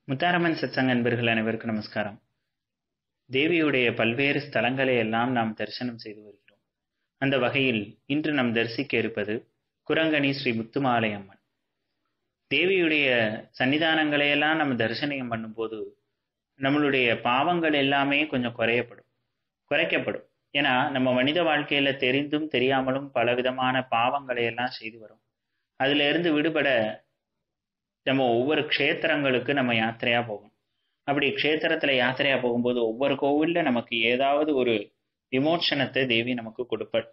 முத்தாரம்மன் சத்சங்க அன்பர்கள் அனைவருக்கும் நமஸ்காரம் தேவியுடைய பல்வேறு ஸ்தலங்களை எல்லாம் நாம் தரிசனம் செய்து வருகிறோம் அந்த வகையில் இன்று நாம் தரிசிக்க இருப்பது குரங்கணி ஸ்ரீ முத்துமாலை அம்மன் தேவியுடைய சன்னிதானங்களை எல்லாம் நம்ம தரிசனம் பண்ணும்போது நம்மளுடைய பாவங்கள் எல்லாமே கொஞ்சம் குறையப்படும் குறைக்கப்படும் ஏன்னா நம்ம மனித வாழ்க்கையில தெரிந்தும் தெரியாமலும் பலவிதமான பாவங்களை எல்லாம் செய்து வரோம் அதுல இருந்து விடுபட நம்ம ஒவ்வொரு க்ஷேத்திரங்களுக்கு நம்ம யாத்திரையா போகணும் அப்படி க்ஷேத்திரத்துல யாத்திரையா போகும்போது ஒவ்வொரு கோவில்ல நமக்கு ஏதாவது ஒரு விமோச்சனத்தை தேவி நமக்கு கொடுப்பாள்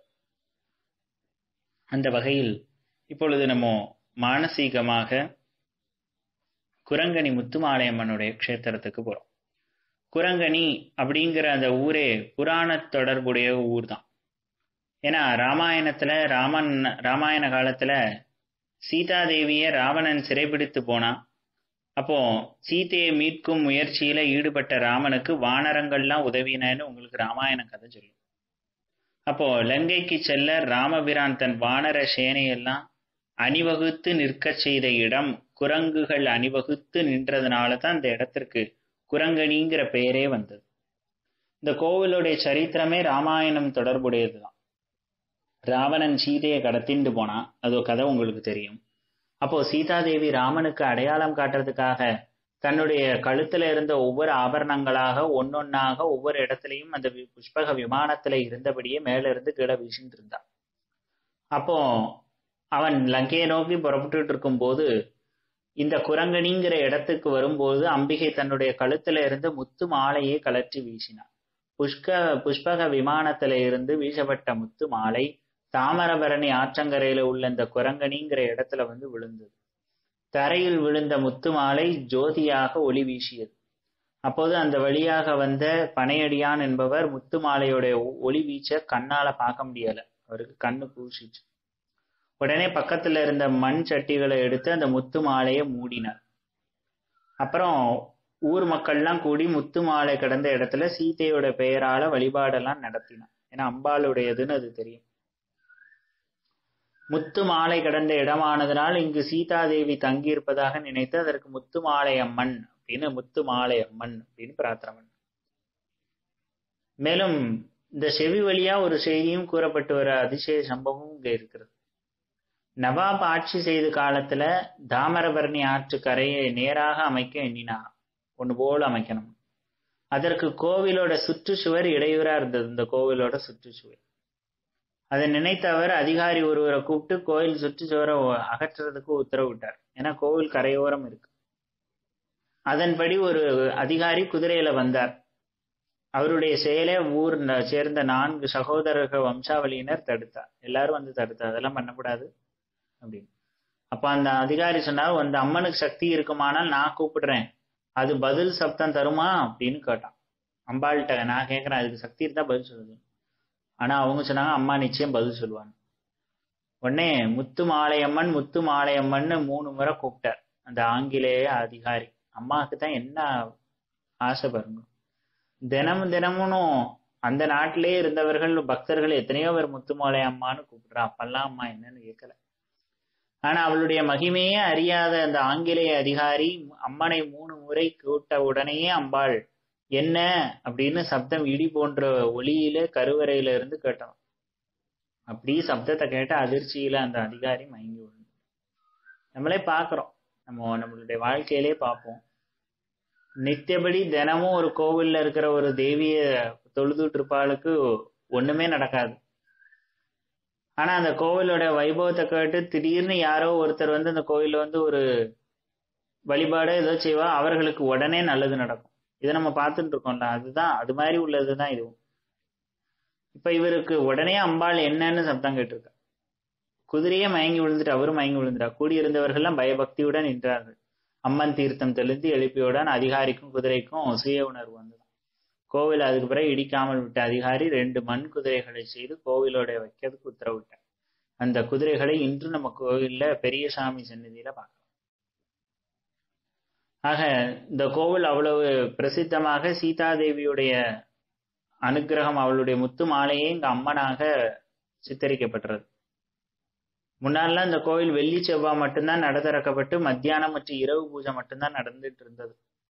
அந்த வகையில் இப்பொழுது நம்ம மானசீகமாக குரங்கணி முத்துமாலையம்மனுடைய க்ஷேத்திரத்துக்கு போறோம் குரங்கணி அப்படிங்கிற அந்த ஊரே புராண தொடர்புடைய ஊர் தான் ஏன்னா ராமாயணத்துல ராமன் ராமாயண காலத்துல சீதாதேவிய ராவணன் சிறைபிடித்து போனான் அப்போ சீதையை மீட்கும் முயற்சியில ஈடுபட்ட ராமனுக்கு வானரங்கள்லாம் உதவினன்னு உங்களுக்கு ராமாயண கதை சொல்லும் அப்போ லங்கைக்கு செல்ல ராமபிரான் தன் வானர சேனையெல்லாம் அணிவகுத்து நிற்கச் செய்த இடம் குரங்குகள் அணிவகுத்து நின்றதுனால தான் இந்த இடத்திற்கு குரங்கணிங்கிற பெயரே வந்தது இந்த கோவிலுடைய சரித்திரமே ராமாயணம் தொடர்புடையதுதான் ராவணன் சீதையை கடத்திண்டு போனா அது ஒரு கதை உங்களுக்கு தெரியும் அப்போ சீதாதேவி ராமனுக்கு அடையாளம் காட்டுறதுக்காக தன்னுடைய கழுத்துல இருந்த ஒவ்வொரு ஆபரணங்களாக ஒன்னொன்னாக ஒவ்வொரு இடத்துலையும் அந்த புஷ்பக விமானத்துல இருந்தபடியே மேல இருந்து கீழே வீசிட்டு இருந்தான் அப்போ அவன் லங்கையை நோக்கி புறப்பட்டு இருக்கும் போது இந்த குரங்கணிங்கிற இடத்துக்கு வரும்போது அம்பிகை தன்னுடைய கழுத்துல இருந்து முத்து மாலையை கலற்றி வீசினான் புஷ்க புஷ்பக விமானத்துல இருந்து வீசப்பட்ட முத்து மாலை தாமரபரணி ஆற்றங்கரையில உள்ள இந்த குரங்கணிங்கிற இடத்துல வந்து விழுந்தது தரையில் விழுந்த முத்து மாலை ஜோதியாக ஒளி வீசியது அப்போது அந்த வழியாக வந்த பனையடியான் என்பவர் முத்து மாலையோட ஒளி வீச்ச கண்ணால பார்க்க முடியல அவருக்கு கண்ணு பூசிச்சு உடனே பக்கத்துல இருந்த மண் சட்டிகளை எடுத்து அந்த முத்து மாலையை மூடினார் அப்புறம் ஊர் மக்கள்லாம் கூடி முத்து மாலை கிடந்த இடத்துல சீதையோட பெயரால வழிபாடெல்லாம் நடத்தினான் ஏன்னா அம்பாளுடையதுன்னு அது தெரியும் முத்து மாலை கிடந்த இடமானதனால் இங்கு சீதாதேவி தங்கியிருப்பதாக நினைத்து அதற்கு முத்து மாலை அம்மன் அப்படின்னு முத்து மாலை அம்மன் அப்படின்னு பிரார்த்தனை பண்ண மேலும் இந்த செவி வழியா ஒரு செய்தியும் கூறப்பட்டு வர அதிசய சம்பவமும் இங்க இருக்கிறது நவாப் ஆட்சி செய்த காலத்துல தாமரபரணி ஆற்று கரையை நேராக அமைக்க எண்ணினா ஒன்று போல அமைக்கணும் அதற்கு கோவிலோட சுற்றுச்சுவர் இடையூறா இருந்தது இந்த கோவிலோட சுற்றுச்சுவர் அதை நினைத்த அவர் அதிகாரி ஒருவரை கூப்பிட்டு கோயில் சுற்றுச்சுவரை அகற்றுறதுக்கு உத்தரவிட்டார் ஏன்னா கோவில் கரையோரம் இருக்கு அதன்படி ஒரு அதிகாரி குதிரையில வந்தார் அவருடைய செயலை ஊர் சேர்ந்த நான்கு சகோதரர்கள் வம்சாவளியினர் தடுத்தார் எல்லாரும் வந்து தடுத்தார் அதெல்லாம் பண்ணக்கூடாது அப்படின்னு அப்ப அந்த அதிகாரி சொன்னார் அந்த அம்மனுக்கு சக்தி இருக்குமானால் நான் கூப்பிடுறேன் அது பதில் சப்தம் தருமா அப்படின்னு கேட்டான் அம்பாள்கிட்ட நான் கேட்கறேன் அதுக்கு சக்தி இருந்தா பதில் சொல்லுது ஆனா அவங்க சொன்னாங்க அம்மா நிச்சயம் பதில் சொல்லுவாங்க உடனே முத்து மாலையம்மன் முத்து மாலையம்மன் மூணு முறை கூப்பிட்டார் அந்த ஆங்கிலேய அதிகாரி அம்மாவுக்கு தான் என்ன ஆசை பாருங்க தினமும் தினமும் அந்த நாட்டிலே இருந்தவர்கள் பக்தர்கள் எத்தனையோ பேர் முத்து மாலை அம்மான்னு கூப்பிடுறா அப்பெல்லாம் அம்மா என்னன்னு கேட்கல ஆனா அவளுடைய மகிமையே அறியாத அந்த ஆங்கிலேய அதிகாரி அம்மனை மூணு முறை கூட்ட உடனேயே அம்பாள் என்ன அப்படின்னு சப்தம் இடி போன்ற ஒளியில கருவறையில இருந்து கேட்டோம் அப்படி சப்தத்தை கேட்ட அதிர்ச்சியில அந்த அதிகாரி மயங்கி விழுந்து நம்மளே பாக்குறோம் நம்ம நம்மளுடைய வாழ்க்கையிலே பார்ப்போம் நித்தியபடி தினமும் ஒரு கோவில்ல இருக்கிற ஒரு தேவிய தொழுதுட்டு இருப்பாளுக்கு ஒண்ணுமே நடக்காது ஆனா அந்த கோவிலோட வைபவத்தை கேட்டு திடீர்னு யாரோ ஒருத்தர் வந்து அந்த கோயில்ல வந்து ஒரு வழிபாடு ஏதோ செய்வா அவர்களுக்கு உடனே நல்லது நடக்கும் இதை நம்ம பார்த்துட்டு இருக்கோம்ல அதுதான் அது மாதிரி உள்ளதுதான் இதுவும் இப்ப இவருக்கு உடனே அம்பாள் என்னன்னு சப்தம் கேட்டிருக்கா குதிரையே மயங்கி விழுந்துட்டு அவரும் மயங்கி விழுந்துட்டா கூடியிருந்தவர்கள்லாம் பயபக்தியுடன் நின்றார்கள் அம்மன் தீர்த்தம் தெளிந்து எழுப்பியுடன் அதிகாரிக்கும் குதிரைக்கும் சுய உணர்வு வந்தது கோவில் அதுக்கு பிறகு இடிக்காமல் விட்ட அதிகாரி ரெண்டு மண் குதிரைகளை செய்து கோவிலோட வைக்கிறதுக்கு உத்தரவிட்டார் அந்த குதிரைகளை இன்று நம்ம கோவில்ல பெரியசாமி சந்நிதியில பார்க்கலாம் ஆக இந்த கோவில் அவ்வளவு பிரசித்தமாக சீதாதேவியுடைய அனுகிரகம் அவளுடைய முத்து மாலையே இங்க அம்மனாக சித்தரிக்கப்பட்டுறது முன்னாடிலாம் இந்த கோவில் வெள்ளி செவ்வாய் மட்டும்தான் நட திறக்கப்பட்டு மத்தியானம் மற்றும் இரவு பூஜை மட்டும்தான் நடந்துட்டு இருந்தது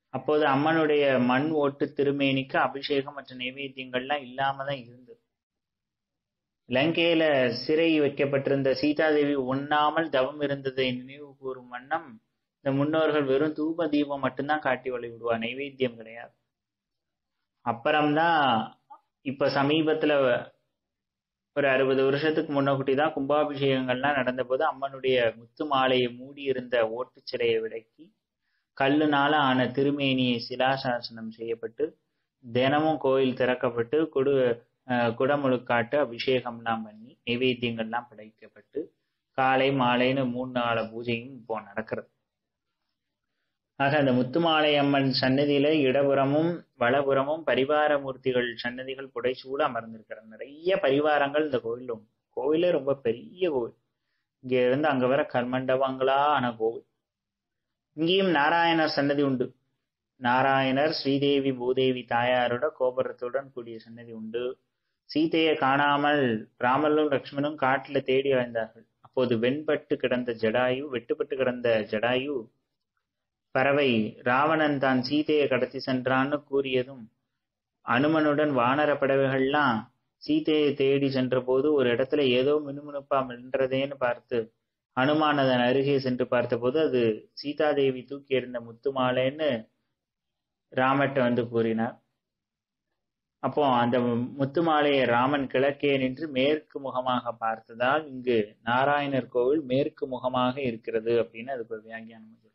அப்போது அம்மனுடைய மண் ஓட்டு திருமேனிக்கு அபிஷேகம் மற்ற நைவேத்தியங்கள்லாம் இல்லாம தான் இருந்தது இலங்கையில சிறை வைக்கப்பட்டிருந்த சீதாதேவி உண்ணாமல் தவம் இருந்ததை நினைவு கூறும் வண்ணம் இந்த முன்னோர்கள் வெறும் தூப தீபம் மட்டும்தான் காட்டி வழிவிடுவா நைவேத்தியம் கிடையாது அப்புறம்தான் இப்ப சமீபத்துல ஒரு அறுபது வருஷத்துக்கு முன்னக்கூட்டி தான் கும்பாபிஷேகங்கள்லாம் நடந்த போது அம்மனுடைய முத்து மாலையை மூடி இருந்த ஓட்டுச்சிலையை விலக்கி கல்லுனால ஆன திருமேனியை சிலாசாசனம் செய்யப்பட்டு தினமும் கோயில் திறக்கப்பட்டு குடு குடமுழுக்காட்டு அபிஷேகம்லாம் பண்ணி நைவேத்தியங்கள்லாம் படைக்கப்பட்டு காலை மாலைன்னு மூணு நாள் பூஜையும் இப்போ நடக்கிறது ஆக அந்த முத்துமாலை அம்மன் சன்னதியில இடபுறமும் வலபுறமும் பரிவார மூர்த்திகள் சன்னதிகள் புடைசூட அமர்ந்திருக்கிற நிறைய பரிவாரங்கள் இந்த கோயில் உண்டு கோயிலே ரொம்ப பெரிய கோவில் இங்க இருந்து அங்க வர கர்மண்டபங்களா ஆன கோவில் இங்கேயும் நாராயணர் சன்னதி உண்டு நாராயணர் ஸ்ரீதேவி பூதேவி தாயாரோட கோபுரத்துடன் கூடிய சன்னதி உண்டு சீதையை காணாமல் ராமலும் லக்ஷ்மணும் காட்டுல தேடி அடைந்தார்கள் அப்போது வெண்பட்டு கிடந்த ஜடாயு வெட்டுப்பட்டு கிடந்த ஜடாயு பறவை ராவணன் தான் சீதையை கடத்தி சென்றான்னு கூறியதும் அனுமனுடன் வானர பறவைகள்லாம் சீதையை தேடி சென்ற போது ஒரு இடத்துல ஏதோ மினுமினுப்பா மென்றதேன்னு பார்த்து அனுமான் அதன் அருகே சென்று பார்த்தபோது அது சீதாதேவி தூக்கி எறிந்த முத்து மாலைன்னு ராமட்ட வந்து கூறினார் அப்போ அந்த முத்து மாலையை ராமன் கிழக்கே நின்று மேற்கு முகமாக பார்த்ததால் இங்கு நாராயணர் கோவில் மேற்கு முகமாக இருக்கிறது அப்படின்னு அதுக்கு ஒரு வியாக்கியானம் சொல்றோம்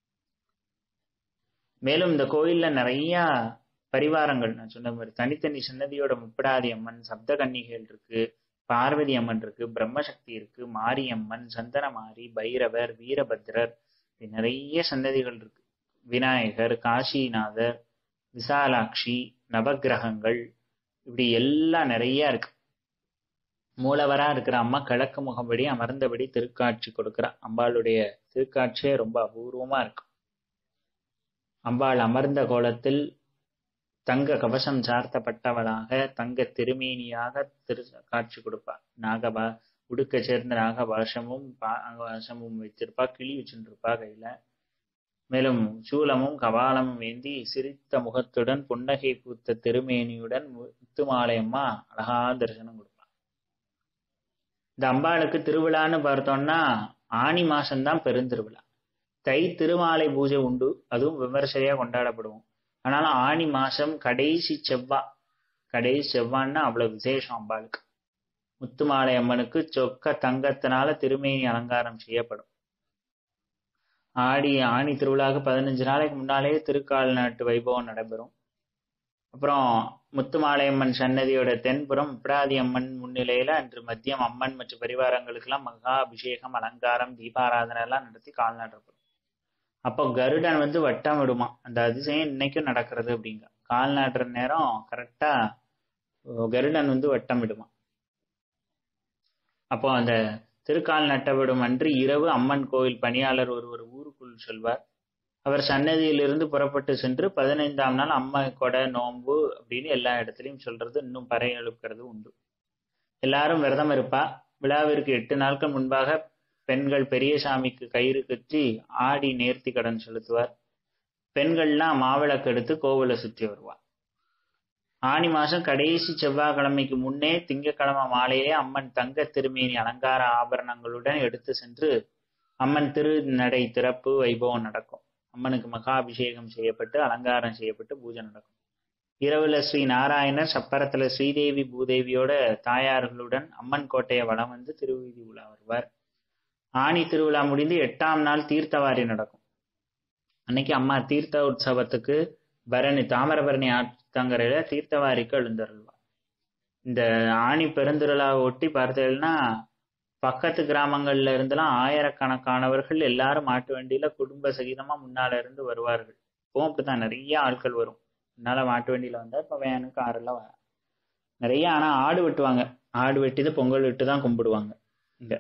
மேலும் இந்த கோயில்ல நிறைய பரிவாரங்கள் நான் சொன்ன மாதிரி தனித்தனி சன்னதியோட முப்படாதி அம்மன் சப்த கன்னிகைகள் இருக்கு பார்வதி அம்மன் இருக்கு பிரம்மசக்தி இருக்கு மாரியம்மன் சந்தனமாரி பைரவர் வீரபத்ரர் நிறைய சன்னதிகள் இருக்கு விநாயகர் காசிநாதர் விசாலாட்சி நவகிரகங்கள் இப்படி எல்லாம் நிறைய இருக்கு மூலவரா இருக்கிற அம்மா கிழக்கு முகம்படி அமர்ந்தபடி திருக்காட்சி கொடுக்கிறா அம்பாளுடைய திருக்காட்சியே ரொம்ப அபூர்வமா இருக்கு அம்பாள் அமர்ந்த கோலத்தில் தங்க கவசம் சார்த்தப்பட்டவளாக தங்க திருமேனியாக திரு காட்சி கொடுப்பார் நாகபா உடுக்க சேர்ந்த நாகபாஷமும் பாசமும் வைத்திருப்பா கிளி வச்சுருப்பா கையில மேலும் சூலமும் கபாலமும் ஏந்தி சிரித்த முகத்துடன் புன்னகை பூத்த திருமேனியுடன் முத்துமாலையம்மா அழகா தரிசனம் கொடுப்பான் இந்த அம்பாளுக்கு திருவிழான்னு பார்த்தோம்னா ஆணி மாசம்தான் பெருந்திருவிழா தை திருமாலை பூஜை உண்டு அதுவும் விமர்சையா கொண்டாடப்படுவோம் ஆனாலும் ஆணி மாசம் கடைசி செவ்வா கடைசி செவ்வான்னா அவ்வளவு விசேஷம் அம்பாளுக்கு முத்துமாலை அம்மனுக்கு சொக்க தங்கத்தினால திருமேனி அலங்காரம் செய்யப்படும் ஆடி ஆணி திருவிழாவுக்கு பதினஞ்சு நாளைக்கு முன்னாலே திருக்கால் நாட்டு வைபவம் நடைபெறும் அப்புறம் முத்துமாலையம்மன் சன்னதியோட தென்புறம் பிராதி அம்மன் முன்னிலையில அன்று மதியம் அம்மன் மற்றும் பரிவாரங்களுக்கெல்லாம் மகா அபிஷேகம் அலங்காரம் தீபாராதனை எல்லாம் நடத்தி கால் நடுறப்படும் அப்போ கருடன் வந்து வட்டம் விடுமா அந்த அதிசயம் இன்னைக்கும் நடக்கிறது அப்படிங்க கால் நாட்டுற நேரம் கரெக்டா கருடன் வந்து வட்டம் விடுமா அப்போ அந்த திருக்கால் நட்டவிடும் அன்று இரவு அம்மன் கோவில் பணியாளர் ஒருவர் ஊருக்குள் செல்வார் அவர் சன்னதியிலிருந்து புறப்பட்டு சென்று பதினைந்தாம் நாள் அம்மா கொடை நோம்பு அப்படின்னு எல்லா இடத்துலையும் சொல்றது இன்னும் பறை எழுப்புறது உண்டு எல்லாரும் விரதம் இருப்பா விழாவிற்கு எட்டு நாட்கள் முன்பாக பெண்கள் பெரியசாமிக்கு கயிறு கற்றி ஆடி நேர்த்தி கடன் செலுத்துவார் பெண்கள்லாம் மாவிளக்கு எடுத்து கோவிலை சுற்றி வருவார் ஆணி மாசம் கடைசி செவ்வாய்க்கிழமைக்கு முன்னே திங்கக்கிழமை மாலையிலே அம்மன் தங்க திருமேனி அலங்கார ஆபரணங்களுடன் எடுத்து சென்று அம்மன் திருநடை திறப்பு வைபவம் நடக்கும் அம்மனுக்கு மகாபிஷேகம் செய்யப்பட்டு அலங்காரம் செய்யப்பட்டு பூஜை நடக்கும் இரவுல ஸ்ரீ நாராயணர் சப்பரத்துல ஸ்ரீதேவி பூதேவியோட தாயார்களுடன் அம்மன் கோட்டையை வளம் வந்து திருவீதி உலா வருவார் ஆணி திருவிழா முடிந்து எட்டாம் நாள் தீர்த்தவாரி நடக்கும் அன்னைக்கு அம்மா தீர்த்த உற்சவத்துக்கு பரணி தாமிரபரணி ஆத்தங்கரையில தீர்த்தவாரிக்கு எழுந்தருள்வார் இந்த ஆணி பெருந்திருவிழாவை ஒட்டி பார்த்தீங்கன்னா பக்கத்து கிராமங்கள்ல இருந்தெல்லாம் ஆயிரக்கணக்கானவர்கள் எல்லாரும் மாட்டு வண்டியில குடும்ப சகிதமா முன்னால இருந்து வருவார்கள் இப்பவும் அப்படித்தான் நிறைய ஆட்கள் வரும் முன்னால மாட்டு வண்டியில வந்தா இப்ப வேனு காரெல்லாம் வர நிறைய ஆனா ஆடு வெட்டுவாங்க ஆடு வெட்டிது பொங்கல் விட்டு தான் கும்பிடுவாங்க இங்க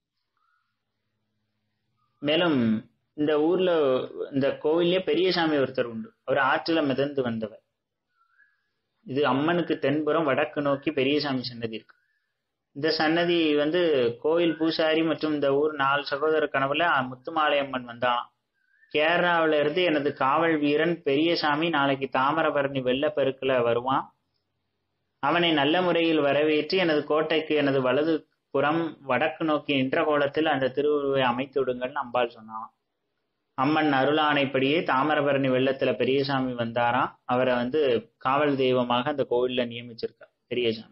மேலும் இந்த ஊர்ல இந்த கோவிலே பெரியசாமி ஒருத்தர் உண்டு அவர் ஆற்றுல மிதந்து வந்தவர் இது அம்மனுக்கு தென்புறம் வடக்கு நோக்கி பெரியசாமி சன்னதி இருக்கு இந்த சன்னதி வந்து கோயில் பூசாரி மற்றும் இந்த ஊர் நாலு சகோதர கனவுல முத்துமாலை அம்மன் வந்தாலாம் கேரளாவில இருந்து எனது காவல் வீரன் பெரியசாமி நாளைக்கு தாமிரபரணி வெள்ளப்பெருக்குல வருவான் அவனை நல்ல முறையில் வரவேற்று எனது கோட்டைக்கு எனது வலது புறம் வடக்கு நோக்கி நின்ற கோலத்தில் அந்த திருவுருவை அமைத்து விடுங்கள்னு அம்பாள் சொன்னான் அம்மன் அருளானைப்படியே தாமிரபரணி வெள்ளத்துல பெரியசாமி வந்தாராம் அவரை வந்து காவல் தெய்வமாக அந்த கோவில்ல நியமிச்சிருக்கா பெரியசாமி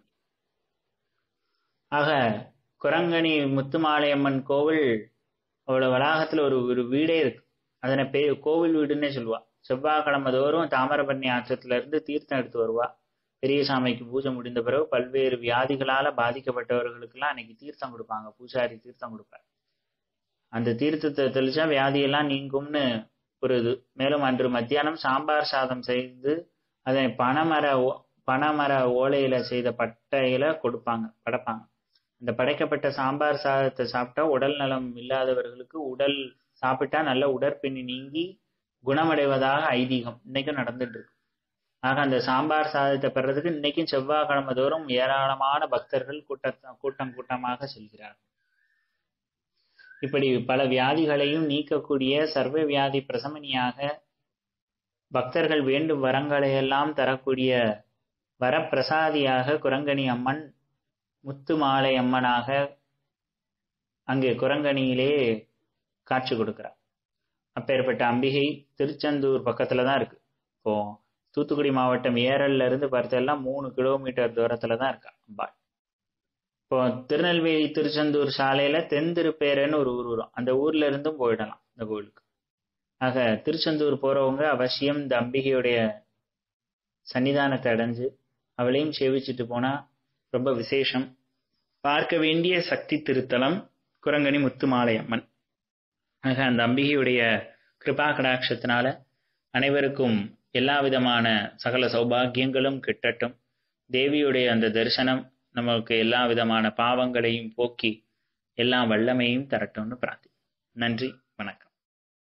ஆக குரங்கணி முத்துமாலையம்மன் கோவில் அவளோட வளாகத்துல ஒரு ஒரு வீடே இருக்கு அதனை பெ கோவில் வீடுன்னே சொல்லுவா செவ்வாய்க்கிழமை தோறும் தாமிரபரணி ஆற்றத்துல இருந்து தீர்த்தம் எடுத்து வருவா பெரியசாமிக்கு பூஜை முடிந்த பிறகு பல்வேறு வியாதிகளால பாதிக்கப்பட்டவர்களுக்கெல்லாம் அன்னைக்கு தீர்த்தம் கொடுப்பாங்க பூசாரி தீர்த்தம் கொடுப்பார் அந்த தீர்த்தத்தை தெளிச்சா வியாதியெல்லாம் நீங்கும்னு ஒரு இது மேலும் அன்று மத்தியானம் சாம்பார் சாதம் செய்து அதை பனைமர பனைமர ஓலையில செய்த பட்டையில கொடுப்பாங்க படைப்பாங்க அந்த படைக்கப்பட்ட சாம்பார் சாதத்தை சாப்பிட்டா உடல் நலம் இல்லாதவர்களுக்கு உடல் சாப்பிட்டா நல்ல உடற்பிணி நீங்கி குணமடைவதாக ஐதீகம் இன்னைக்கும் நடந்துட்டு இருக்கு ஆக அந்த சாம்பார் சாதத்தை பெறதுக்கு இன்னைக்கும் செவ்வாய்க்கிழமை தோறும் ஏராளமான பக்தர்கள் கூட்ட கூட்டம் கூட்டமாக செல்கிறார் இப்படி பல வியாதிகளையும் நீக்கக்கூடிய சர்வ வியாதி பிரசமனியாக பக்தர்கள் வேண்டும் வரங்களை எல்லாம் தரக்கூடிய வரப்பிரசாதியாக குரங்கணி அம்மன் முத்து மாலை அம்மனாக அங்கே குரங்கணியிலே காட்சி கொடுக்கிறார் அப்பேற்பட்ட அம்பிகை திருச்செந்தூர் பக்கத்துல தான் இருக்கு இப்போ தூத்துக்குடி மாவட்டம் ஏரல்ல இருந்து பார்த்தெல்லாம் மூணு கிலோமீட்டர் தூரத்துல தான் இருக்கா அம்பாள் இப்போ திருநெல்வேலி திருச்செந்தூர் சாலையில தென் திருப்பேரன்னு ஒரு ஊர் வரும் அந்த ஊர்ல இருந்தும் போயிடலாம் இந்த கோவிலுக்கு ஆக திருச்செந்தூர் போறவங்க அவசியம் இந்த அம்பிகையுடைய சன்னிதானத்தை அடைஞ்சு அவளையும் சேவிச்சுட்டு போனா ரொம்ப விசேஷம் பார்க்க வேண்டிய சக்தி திருத்தலம் குரங்கணி முத்துமாலையம்மன் ஆக அந்த அம்பிகையுடைய கிருபா கடாட்சத்தினால அனைவருக்கும் எல்லா விதமான சகல சௌபாகியங்களும் கிட்டட்டும் தேவியுடைய அந்த தரிசனம் நமக்கு எல்லா விதமான பாவங்களையும் போக்கி எல்லா வல்லமையும் தரட்டும்னு பிரார்த்தி நன்றி வணக்கம்